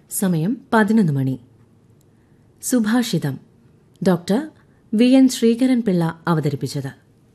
സമയം പതിനൊന്ന് മണി സുഭാഷിതം doctor V N Sreekaran Pillai അവതരിപ്പിച്ചത്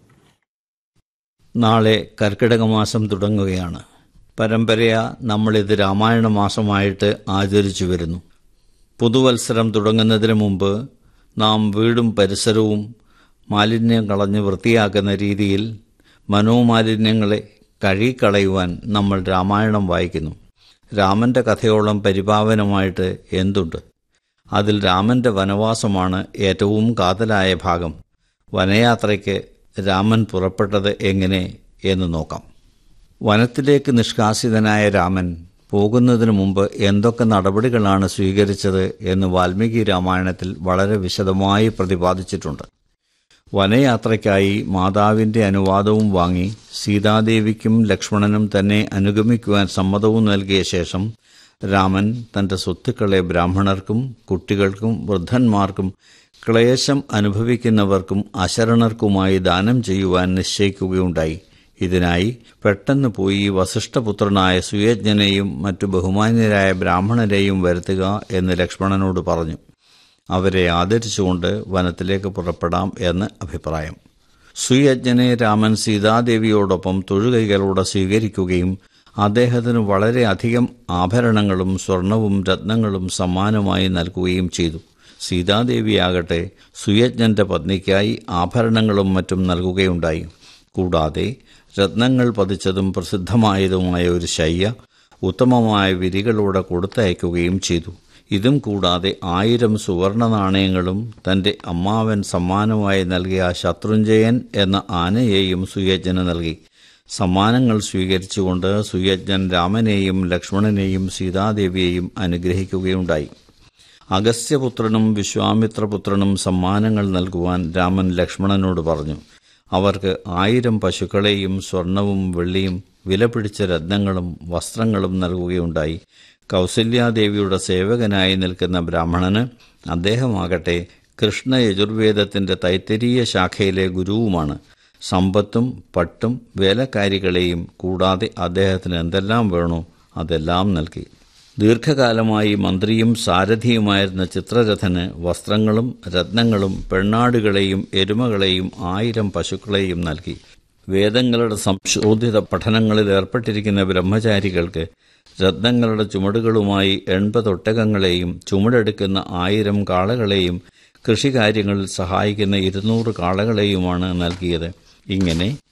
നാളെ കർക്കിടക മാസം തുടങ്ങുകയാണ് പരമ്പരയാ നമ്മളിത് രാമായണ മാസമായിട്ട് ആചരിച്ചു വരുന്നു പുതുവത്സരം തുടങ്ങുന്നതിന് മുമ്പ് നാം വീടും പരിസരവും മാലിന്യം കളഞ്ഞ് വൃത്തിയാക്കുന്ന രീതിയിൽ മനോമാലിന്യങ്ങളെ കഴുകിക്കളയുവാൻ നമ്മൾ രാമായണം വായിക്കുന്നു രാമന്റെ കഥയോളം പരിപാവനമായിട്ട് എന്തുണ്ട് അതിൽ രാമന്റെ വനവാസമാണ് ഏറ്റവും കാതലായ ഭാഗം വനയാത്രയ്ക്ക് രാമൻ പുറപ്പെട്ടത് എങ്ങനെ എന്ന് നോക്കാം വനത്തിലേക്ക് നിഷ്കാസിതനായ രാമൻ പോകുന്നതിനു മുമ്പ് എന്തൊക്കെ നടപടികളാണ് സ്വീകരിച്ചത് എന്ന് വാൽമീകി രാമായണത്തിൽ വളരെ വിശദമായി പ്രതിപാദിച്ചിട്ടുണ്ട് വനയാത്രയ്ക്കായി മാതാവിന്റെ അനുവാദവും വാങ്ങി സീതാദേവിക്കും ലക്ഷ്മണനും തന്നെ അനുഗമിക്കുവാൻ സമ്മതവും നൽകിയ ശേഷം രാമൻ തന്റെ സ്വത്തുക്കളെ ബ്രാഹ്മണർക്കും കുട്ടികൾക്കും വൃദ്ധന്മാർക്കും ക്ലേശം അനുഭവിക്കുന്നവർക്കും അശരണർക്കുമായി ദാനം ചെയ്യുവാൻ നിശ്ചയിക്കുകയുണ്ടായി ഇതിനായി പെട്ടെന്ന് പോയി വസിഷ്ഠപുത്രനായ സുയജ്ഞനെയും മറ്റു ബഹുമാന്യരായ ബ്രാഹ്മണരെയും വരുത്തുക എന്ന് ലക്ഷ്മണനോട് പറഞ്ഞു അവരെ ആദരിച്ചുകൊണ്ട് വനത്തിലേക്ക് പുറപ്പെടാം എന്ന് അഭിപ്രായം സുയജ്ഞനെ രാമൻ സീതാദേവിയോടൊപ്പം തൊഴുകൈകളോടെ സ്വീകരിക്കുകയും അദ്ദേഹത്തിന് വളരെയധികം ആഭരണങ്ങളും സ്വർണവും രത്നങ്ങളും സമ്മാനമായി നൽകുകയും ചെയ്തു സീതാദേവിയാകട്ടെ സുയജ്ഞന്റെ പത്നിക്കായി ആഭരണങ്ങളും മറ്റും നൽകുകയുണ്ടായി കൂടാതെ രത്നങ്ങൾ പതിച്ചതും പ്രസിദ്ധമായതുമായ ഒരു ശയ്യ ഉത്തമമായ വിരികളോടെ കൊടുത്തയക്കുകയും ചെയ്തു ഇതും കൂടാതെ ആയിരം സുവർണ നാണയങ്ങളും തന്റെ അമ്മാവൻ സമ്മാനമായി നൽകിയ ശത്രുഞ്ജയൻ എന്ന ആനയെയും സുയജ്ഞന് നൽകി സമ്മാനങ്ങൾ സ്വീകരിച്ചുകൊണ്ട് സുയജ്ഞൻ രാമനെയും ലക്ഷ്മണനെയും സീതാദേവിയെയും അനുഗ്രഹിക്കുകയുണ്ടായി അഗസ്ത്യപുത്രനും വിശ്വാമിത്രപുത്രനും സമ്മാനങ്ങൾ നൽകുവാൻ രാമൻ ലക്ഷ്മണനോട് പറഞ്ഞു അവർക്ക് ആയിരം പശുക്കളെയും സ്വർണവും വെള്ളിയും വിലപിടിച്ച രത്നങ്ങളും വസ്ത്രങ്ങളും നൽകുകയുണ്ടായി കൗസല്യാദേവിയുടെ സേവകനായി നിൽക്കുന്ന ബ്രാഹ്മണന് അദ്ദേഹമാകട്ടെ കൃഷ്ണ യജുർവേദത്തിന്റെ തൈത്തരീയ ശാഖയിലെ ഗുരുവുമാണ് സമ്പത്തും പട്ടും വേലക്കാരികളെയും കൂടാതെ അദ്ദേഹത്തിന് എന്തെല്ലാം വേണോ അതെല്ലാം നൽകി ദീർഘകാലമായി മന്ത്രിയും സാരഥിയുമായിരുന്ന ചിത്രരഥന് വസ്ത്രങ്ങളും രത്നങ്ങളും പെണ്ണാടുകളെയും എരുമകളെയും ആയിരം പശുക്കളെയും നൽകി വേദങ്ങളുടെ സംശോധിത പഠനങ്ങളിൽ ഏർപ്പെട്ടിരിക്കുന്ന ബ്രഹ്മചാരികൾക്ക് രത്നങ്ങളുടെ ചുമടുകളുമായി എൺപത് ഒട്ടകങ്ങളെയും ചുമടെടുക്കുന്ന ആയിരം കാളകളെയും കൃഷികാര്യങ്ങളിൽ സഹായിക്കുന്ന ഇരുന്നൂറ് കാളകളെയുമാണ് നൽകിയത് ഇങ്ങനെ